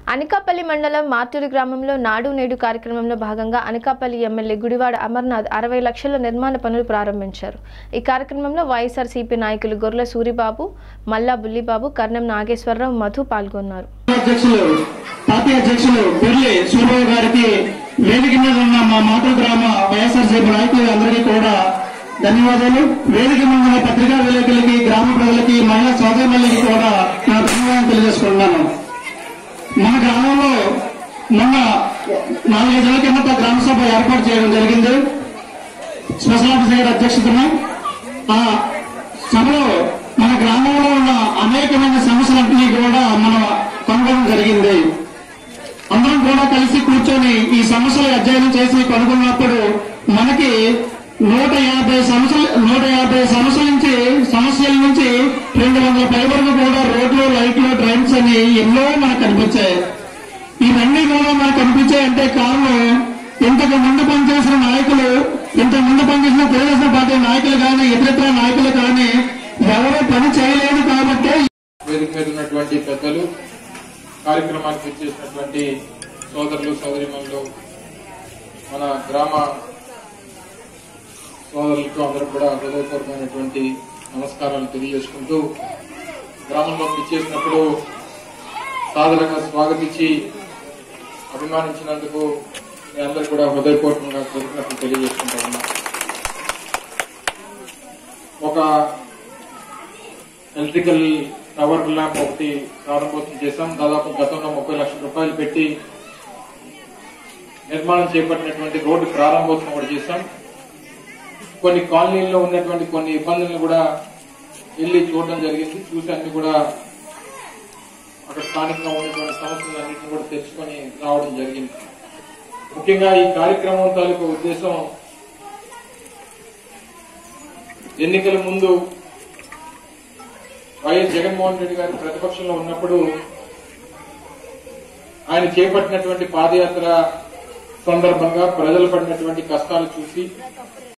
అనకాపల్లి మండలం మార్టూరు గ్రామంలో నాడు నేడు కార్యక్రమంలో భాగంగా అనకాపల్లి ఎమ్మెల్యే గుడివాడ అమర్నాథ్ అరవై లక్షల నిర్మాణ పనులు ప్రారంభించారు ఈ కార్యక్రమంలో వైఎస్ఆర్సీపీ నాయకులు గొర్రెల సూరిబాబు మల్లా బుల్లిబాబు కర్ణం నాగేశ్వరరావు మధు పాల్గొన్నారు అధ్యక్షులు పార్టీ అధ్యక్షులు బిర్లి సూర్యబాబు గారికి వేదిక మీద ఉన్న మా మాతృ గ్రామ వైఎస్ఆర్సీపీ నాయకులు అందరికీ కూడా ధన్యవాదాలు వేదిక మీద ఉన్న పత్రికా విలేకరులకి గ్రామ ప్రజలకి మహిళా సోదరులకి కూడా నా ధన్యవాదాలు తెలియజేసుకుంటున్నాను మన గ్రామంలో మొన్న నాలుగైదు నెలల కిందట గ్రామ సభ ఏర్పాటు చేయడం జరిగింది స్పెషల్ ఆఫీసర్ అధ్యక్షతన ఆ సభలో మన గ్రామంలో ఉన్న అనేకమైన సమస్యలన్నింటినీ కూడా మనం కనుగొనడం జరిగింది అందరం కూడా కలిసి కూర్చొని ఈ సమస్యలు అధ్యయనం చేసి కనుగొన్నప్పుడు మనకి నూట యాభై సమస్యలు నూట యాభై సమస్యల నుంచి సమస్యల నుంచి రెండు వందల పై వరకు కూడా రోడ్లు లైట్లు డ్రైన్స్ అని ఎన్నో మనకు కనిపించాయి ఇవన్నీ కూడా మనకు కనిపించాయంటే కారణం ఇంతకు ముందు పనిచేసిన నాయకులు ఇంతకు ముందు పనిచేసిన తెలుగుదేశం పార్టీ నాయకులు కానీ ఇతరత్ర నాయకులు కానీ ఎవరూ పని చేయలేదు కాబట్టి వేదిక మీద ఉన్నటువంటి పెద్దలు కార్యక్రమానికి చేసినటువంటి సోదరులు సోదరిమణులు మన గ్రామ సోదరులకు అందరూ కూడా హృదయపూర్వకమైనటువంటి నమస్కారాలు తెలియజేసుకుంటూ గ్రామంలో పిచ్చేసినప్పుడు సాదరంగా స్వాగతించి అభిమానించినందుకు మీ అందరూ కూడా హృదయపూర్వకంగా కృతజ్ఞతలు తెలియజేసుకుంటా ఉన్నా ఒక ఎలక్ట్రికల్ టవర్ ల్యాంప్ ఒకటి ప్రారంభోత్సవం చేశాం దాదాపు గతంలో ముప్పై లక్షల రూపాయలు పెట్టి నిర్మాణం చేపట్టినటువంటి రోడ్డు ప్రారంభోత్సవం కూడా చేశాం కొన్ని కాలనీల్లో ఉన్నటువంటి కొన్ని ఇబ్బందులను కూడా వెళ్ళి చూడడం జరిగింది చూసి అన్ని కూడా అక్కడ స్థానికంగా ఉన్నటువంటి సమస్యలన్నింటినీ కూడా తెచ్చుకొని రావడం జరిగింది ముఖ్యంగా ఈ కార్యక్రమం తాలూకు ఉద్దేశం ఎన్నికల ముందు వైఎస్ జగన్మోహన్ రెడ్డి గారు ప్రతిపక్షంలో ఉన్నప్పుడు ఆయన చేపట్టినటువంటి పాదయాత్ర సందర్భంగా ప్రజలు పడినటువంటి కష్టాలు చూసి